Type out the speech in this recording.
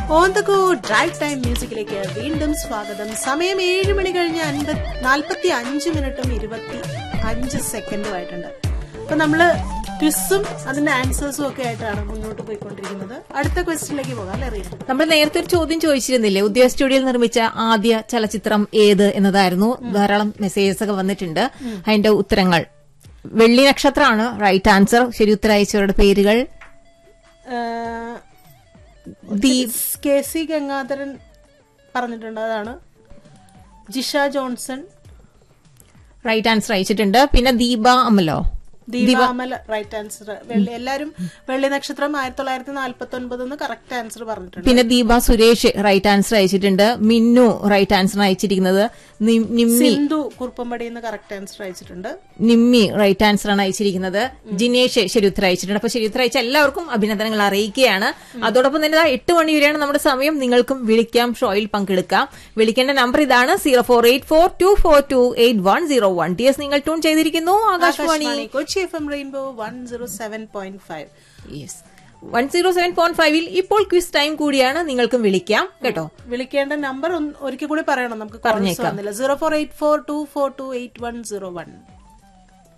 on the go drive time മ്യൂസിക്കിലേക്ക് വീണ്ടും സ്വാഗതം സമയം ഏഴ് മണി കഴിഞ്ഞ് അൻപത് നാൽപ്പത്തി അഞ്ച് മിനിറ്റും ഇരുപത്തി അഞ്ച് സെക്കൻഡും ആയിട്ടുണ്ട് അപ്പൊ നമ്മള് ക്വിസും അതിന്റെ ആൻസേഴ്സും ഒക്കെ ആയിട്ടാണ് മുന്നോട്ട് പോയിക്കൊണ്ടിരിക്കുന്നത് അടുത്ത ക്വസ്റ്റിലേക്ക് പോകാം അല്ലേ റിയ നമ്മൾ നേരത്തെ ഒരു ചോദ്യം ചോദിച്ചിരുന്നില്ലേ ഉദ്യോഗ സ്റ്റുഡിയോയിൽ നിർമ്മിച്ച ആദ്യ ചലച്ചിത്രം ഏത് എന്നതായിരുന്നു ധാരാളം മെസ്സേജസ് ഒക്കെ വന്നിട്ടുണ്ട് അതിന്റെ ഉത്തരങ്ങൾ വെള്ളി നക്ഷത്രമാണ് റൈറ്റ് ആൻസർ ശരി ഉത്തരം അയച്ചവരുടെ പേരുകൾ ദീപ് കെ സി ഗംഗാധരൻ പറഞ്ഞിട്ടുണ്ട് അതാണ് ജിഷ ജോൺസൺ റൈറ്റ് ആൻസർ അയച്ചിട്ടുണ്ട് പിന്നെ ദീപ അമലോ ദീപാമല റൈറ്റ് ആൻസർ വെള്ളി എല്ലാരും വെള്ളി നക്ഷത്രം ആയിരത്തി തൊള്ളായിരത്തി നാൽപ്പത്തി ഒൻപത് എന്ന് കറക്റ്റ് ആൻസർ പറഞ്ഞിട്ടുണ്ട് പിന്നെ ദീപ സുരേഷ് റൈറ്റ് ആൻസർ അയച്ചിട്ടുണ്ട് മിന്നു റൈറ്റ് ആൻസർ അയച്ചിരിക്കുന്നത് നി- നിമ്മി സിന്ധു കുറുപ്പമ്പടി എന്ന് കറക്റ്റ് ആൻസർ അയച്ചിട്ടുണ്ട് നിമ്മി റൈറ്റ് ആൻസർ ആണ് അയച്ചിരിക്കുന്നത് ജിനേഷ് ശരി ഉത്തരം അയച്ചിട്ടുണ്ട് അപ്പൊ ശരി ഉത്തരം അയച്ച എല്ലാവർക്കും അഭിനന്ദനങ്ങൾ അറിയിക്കുകയാണ് അതോടൊപ്പം തന്നെ ദാ എട്ട് മണി വരെയാണ് നമ്മുടെ സമയം നിങ്ങൾക്കും വിളിക്കാം ഷോയിൽ പങ്കെടുക്കാം വിളിക്കേണ്ട നമ്പർ ഇതാണ് zero four eight four two four two eight one zero one T S നിങ്ങൾ ട്യൂൺ ചെയ്തിരിക്കുന്നു Akashvani Akashvani Kochi F M rainbow one zero seven point five yes one zero seven point ഫൈവിൽ ഇപ്പോൾ ക്വിസ് ടൈം കൂടിയാണ് നിങ്ങൾക്കും വിളിക്കാം കേട്ടോ വിളിക്കേണ്ട നമ്പർ ഒരിക്കൽ കൂടി പറയണം നമുക്ക് കോൾസ് വന്നില്ല zero four eight four two four two eight one zero one